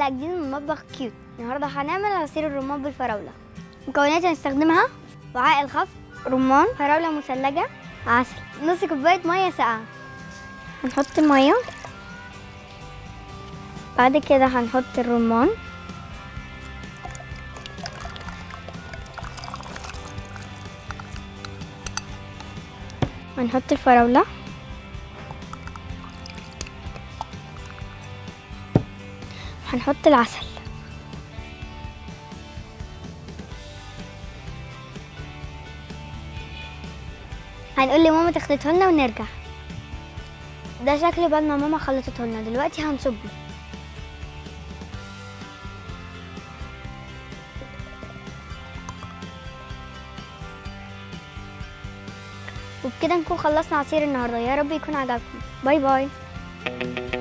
حلقه جديده من مطبخ كيوت النهارده هنعمل عصير الرمان بالفراوله مكونات هنستخدمها وعاء الخفق رمان فراوله مثلجه عسل نص كوبايه ميه ساقعه هنحط الميه بعد كده هنحط الرمان هنحط الفراولة هنحط العسل هنقول لماما تخلطه لنا ونرجع ده شكل بعد ما ماما خلطته لنا دلوقتي هنصبه وبكده نكون خلصنا عصير النهارده يا رب يكون عجبكم باي باي